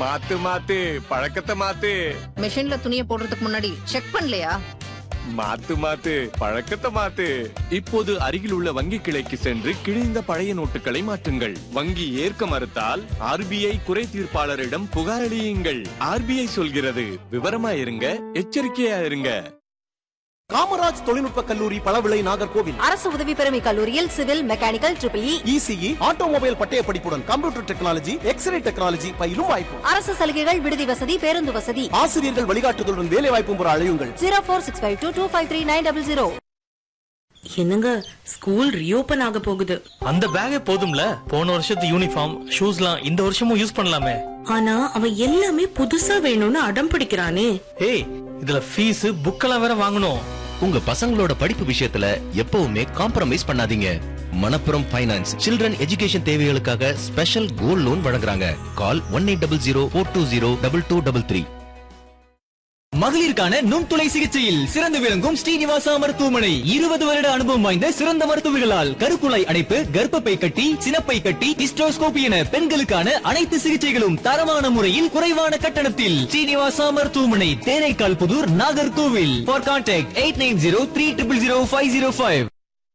மாத்து மாத்து பழக்கத்தை மாத்து மிஷின்ல துணியை போடுறதுக்கு முன்னாடி செக் பண்ணலையா மாத்து மாத்து பழக்கத்தை மாத்து இப்போது அருகில் உள்ள வங்கி கிளைக்கு சென்று கிழிந்த பழைய நோட்டுகளை மாற்றுங்கள் வங்கி ஏற்க மறுத்தால் ஆர்பிஐ குறை தீர்ப்பாளரிடம் புகார் அளியுங்கள் ஆர்பிஐ சொல்கிறது விவரமா இருங்க எச்சரிக்கையா இருங்க காமராஜ் தொழில்நுட்ப கல்லூரி பழவிளை நாகர்கோவில் அரசு உதவி பெறும் கல்லூரியில் civil mechanical triple E ECE automobile பட்டய படிப்புடன் கம்ப்யூட்டர் டெக்னாலஜி எக்ஸ்ரே டெக்னாலஜி பயிலும் வாய்ப்பு அரசு சலுகைகள் விடுதி வசதி பேருந்து வசதி ஆசிரியர்கள் வழிகாட்டுதலுடன் வேலை வாய்ப்பும் பெற அழையுங்கள் zero four six five two two five three nine double zero என்னங்க ஸ்கூல் ரீஓபன் ஆக போகுது அந்த பேக்கே போதும்ல போன வருஷத்து யூனிஃபார்ம் ஷூஸ்லாம் இந்த வருஷமும் யூஸ் பண்ணலாமே ஆனா அவன் எல்லாமே புதுசா வேணும்னு அடம் பிடிக்கிறானே ஏய் இதுல ஃபீஸ் புக்கெல்லாம் வேற வாங்கணும் உங்க பசங்களோட படிப்பு விஷயத்துல எப்பவுமே காம்ப்ரமைஸ் பண்ணாதீங்க மணப்புரம் ஃபைனான்ஸ் சில்ட்ரன் எஜுகேஷன் தேவைகளுக்காக ஸ்பெஷல் கோல்ட் லோன் வழங்குறாங்க call one eight double zero four two zero double two double three மகளிருக்கான நுண்துளை சிகிச்சையில் சிறந்து விளங்கும் ஸ்ரீனிவாசா மருத்துவமனை இருபது வருட அனுபவம் வாய்ந்த சிறந்த மருத்துவர்களால் கருக்குழாய் அடைப்பு கர்ப்பப்பை கட்டி சினப்பை கட்டி ஹிஸ்டோஸ்கோபி என பெண்களுக்கான அனைத்து சிகிச்சைகளும் தரமான முறையில் குறைவான கட்டணத்தில் ஸ்ரீனிவாசா மருத்துவமனை Theraikkal Puthur Nagercoil for contact eight nine zero three triple zero five zero five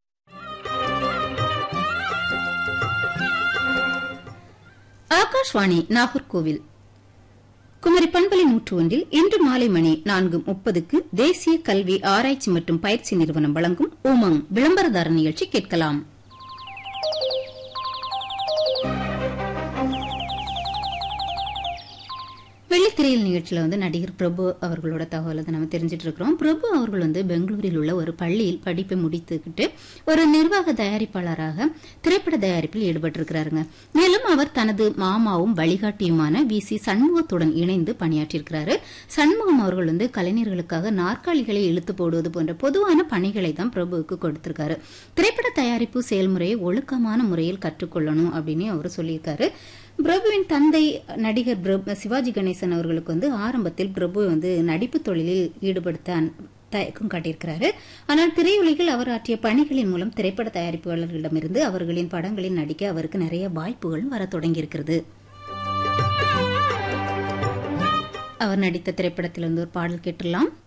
Akashvani Nagercoil Kumari பண்பலை நூற்று ஒன்றில் இன்று மாலை மணி நான்கு முப்பதுக்கு தேசிய கல்வி ஆராய்ச்சி மற்றும் பயிற்சி நிறுவனம் வழங்கும் உமங் விளம்பரதார நிகழ்ச்சி கேட்கலாம் வெள்ளித்திரையில் நிகழ்ச்சியில் வந்து நடிகர் பிரபு அவர்களோட தகவலை தான் நம்ம தெரிஞ்சிட்டு இருக்கிறோம் பிரபு அவர்கள் வந்து பெங்களூரில் உள்ள ஒரு பள்ளியில் படிப்பை முடித்துக்கிட்டு ஒரு நிர்வாக தயாரிப்பாளராக திரைப்பட தயாரிப்பில் ஈடுபட்டிருக்கிறாருங்க மேலும் அவர் தனது மாமாவும் வழிகாட்டியுமான வி சி சண்முகத்துடன் இணைந்து பணியாற்றியிருக்கிறாரு சண்முகம் அவர்கள் வந்து கலைஞர்களுக்காக நாற்காலிகளை இழுத்து போடுவது போன்ற பொதுவான பணிகளை தான் பிரபுவுக்கு கொடுத்திருக்காரு திரைப்பட தயாரிப்பு செயல்முறையை ஒழுக்கமான முறையில் கற்றுக்கொள்ளணும் அப்படின்னு அவர் சொல்லியிருக்காரு பிரபுவின் தந்தை நடிகர் பிரபு சிவாஜி கணேசன் அவர்களுக்கு வந்து ஆரம்பத்தில் பிரபு வந்து நடிப்பு தொழிலில் ஈடுபடுத்த அன்- தயக்கம் காட்டியிருக்கிறாரு ஆனால் திரையுலகில் அவர் ஆற்றிய பணிகளின் மூலம் திரைப்பட தயாரிப்பாளர்களிடமிருந்து அவர்களின் படங்களில் நடிக்க அவருக்கு நிறைய வாய்ப்புகள் வர தொடங்கியிருக்கிறது அவர் நடித்த திரைப்படத்தில் வந்து ஒரு பாடல் கேட்டுடலாம்